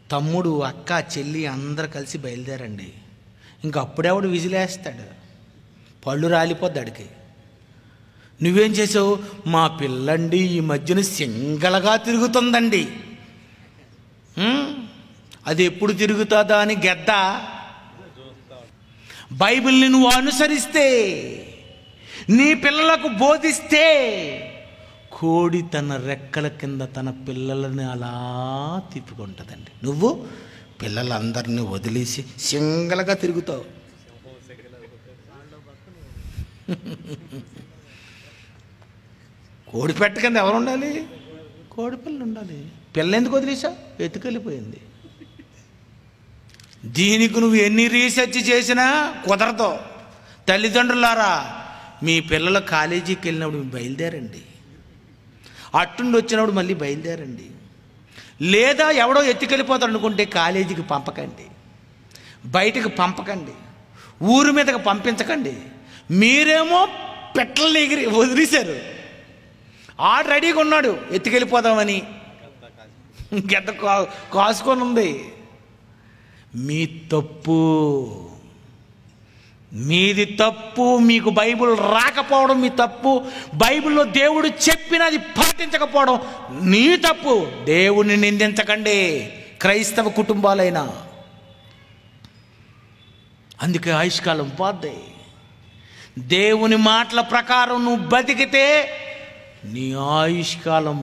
తమ్ముడు అక్క చెల్లి అందరు కలిసి బయలుదేరండి ఇంక అప్పుడెవడు విజిలేస్తాడు పళ్ళు రాలిపోద్ది అడికి నువ్వేం చేసావు మా పిల్లండి ఈ మధ్యన సింగలగా తిరుగుతుందండి ఉమ్, అది ఎప్పుడు తిరుగుతుందా అని గెద్ద బైబిల్ని నువ్వు అనుసరిస్తే నీ పిల్లలకు బోధిస్తే కోడి తన రెక్కల కింద తన పిల్లలని అలా తిప్పుకుంటుందండి నువ్వు పిల్లలందరినీ వదిలేసి సింగల్గా తిరుగుతావు కోడి పెట్ట కింద ఎవరు ఉండాలి కోడి పిల్ల ఉండాలి పిల్ల ఎందుకు వదిలేసా ఎత్తుకెళ్ళిపోయింది దీనికి నువ్వు ఎన్ని రీసెర్చ్ చేసినా కుదరదు తల్లిదండ్రులారా మీ పిల్లలు కాలేజీకి వెళ్ళినప్పుడు మీరు బయలుదేరండి అట్టుండి వచ్చినప్పుడు మళ్ళీ బయలుదేరండి లేదా ఎవడో ఎత్తుకెళ్ళిపోతాడు అనుకుంటే కాలేజీకి పంపకండి బయటకు పంపకండి ఊరి మీదకి పంపించకండి మీరేమో పెట్టలు ఎగిరి వదిలేశారు ఆడు రెడీగా ఉన్నాడు ఎత్తుకెళ్ళిపోదామని గెద్ద కా కాసుకొని ఉంది మీ తప్పు మీది తప్పు మీకు బైబిల్ రాకపోవడం మీ తప్పు బైబిల్లో దేవుడు చెప్పినది పాటించకపోవడం నీ తప్పు దేవుణ్ణి నిందించకండి క్రైస్తవ కుటుంబాలైనా అందుకే ఆయుష్కాలం పోద్ది దేవుని మాటల ప్రకారం నువ్వు బతికితే నీ ఆయుష్కాలం